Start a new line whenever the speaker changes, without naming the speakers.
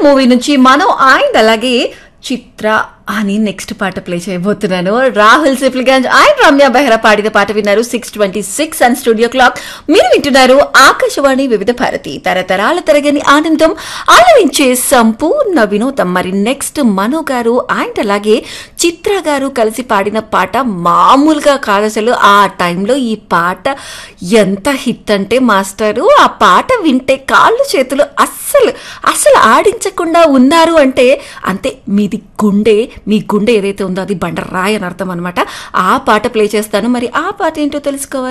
movie నుంచి మనం and అలాగే చిత్ర అని నెక్స్ట్ పాట ప్లే చేయబోతున్నాను రాహుల్ సిప్లిగంజ్ అండ్ రమ్య బెహ్రా పాడిన పాట విన్నారు six twenty six and studio clock మీరు వింటున్నారు ఆకాశవాణి వివిధ భారతి తరతరాల తరగని ఆనందం ఆలరించే సంపూర్ణ వినోదం మరి నెక్స్ట్ మనో గారు అండ్ అలాగే చిత్ర గారు కలిసి పాడిన పాట మామూలుగా కాదు అసలు ఆ టైంలో ఈ పాట ఎంత హిట్ అంటే మాస్టరు ఆ పాట వింటే కాళ్ళు చేతులు అస్సలు అసలు ఆడించకుండా ఉన్నారు అంటే అంతే మీది గుండె మీ గుండె ఏదైతే ఉందో అది బండరాయి అని అర్థం అనమాట ఆ పాట ప్లే చేస్తాను మరి ఆ పాట ఏంటో తెలుసుకోవాలి